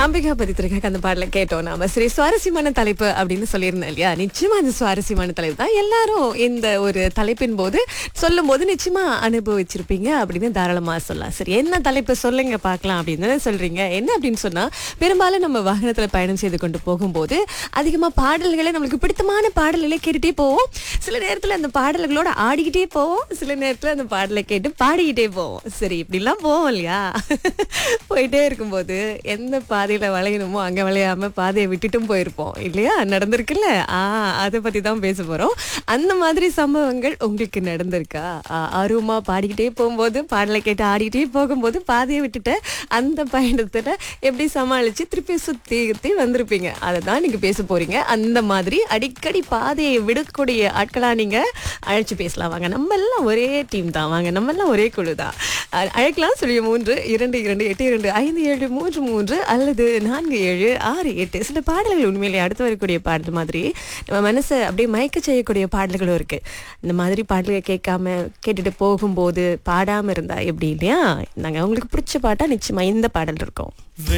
அம்பிகா பதித்திற்காக அந்த பாடலை கேட்டோம் நாம சரி சுவாரஸ்யமான தலைப்பு அப்படின்னு சொல்லியிருந்தேன் இல்லையா நிச்சயமா அந்த சுவாரஸ்யமான தலைப்பு தான் எல்லாரும் இந்த ஒரு தலைப்பின் போது சொல்லும் போது நிச்சயமா அனுபவிச்சிருப்பீங்க அப்படின்னு தாராளமா சொல்லலாம் சரி என்ன தலைப்பு சொல்லுங்க பார்க்கலாம் அப்படின்னு தானே சொல்றீங்க என்ன அப்படின்னு சொன்னா பெரும்பாலும் நம்ம வாகனத்துல பயணம் செய்து கொண்டு போகும்போது அதிகமா பாடல்களை நம்மளுக்கு பிடித்தமான பாடல்களை கேட்டுட்டே போவோம் சில நேரத்துல அந்த பாடல்களோட ஆடிக்கிட்டே போவோம் சில நேரத்துல அந்த பாடலை கேட்டு பாடிக்கிட்டே போவோம் சரி இப்படிலாம் போவோம் இல்லையா போயிட்டே இருக்கும்போது எந்த பாதையில வளையணுமோ அங்க வளையாம பாதையை விட்டுட்டும் போயிருப்போம் இல்லையா நடந்திருக்குல்ல ஆ அதை பத்தி தான் பேச போறோம் அந்த மாதிரி சம்பவங்கள் உங்களுக்கு நடந்திருக்கா ஆ, ஆர்வமா பாடிக்கிட்டே போகும்போது பாடலை கேட்டு ஆடிக்கிட்டே போகும்போது பாதையை விட்டுட்டு அந்த பயணத்துல எப்படி சமாளிச்சு திருப்பி சுத்தி சுத்தி வந்திருப்பீங்க அதை தான் நீங்க பேச போறீங்க அந்த மாதிரி அடிக்கடி பாதையை விடக்கூடிய ஆட்களா நீங்க அழைச்சு பேசலாம் வாங்க நம்ம எல்லாம் ஒரே டீம் தான் வாங்க நம்ம எல்லாம் ஒரே குழு தான் அ- அழைக்கலாம் சொல்லி மூன்று இரண்டு இரண்டு எட்டு இரண்டு ஐந்து ஏழு மூன்று மூன்று அல்லது நான்கு ஏழு ஆறு எட்டு சில பாடல்கள் உண்மையிலே அடுத்து வரக்கூடிய பாடல் மாதிரி நம்ம மனசை அப்படியே மயக்க செய்யக்கூடிய பாடல்களும் இருக்கு இந்த மாதிரி பாடல்கள் கேட்காம கேட்டுட்டு போகும்போது பாடாம இருந்தா எப்படி இல்லையா நாங்க உங்களுக்கு பிடிச்ச பாட்டா நிச்சயமா இந்த பாடல் இருக்கும்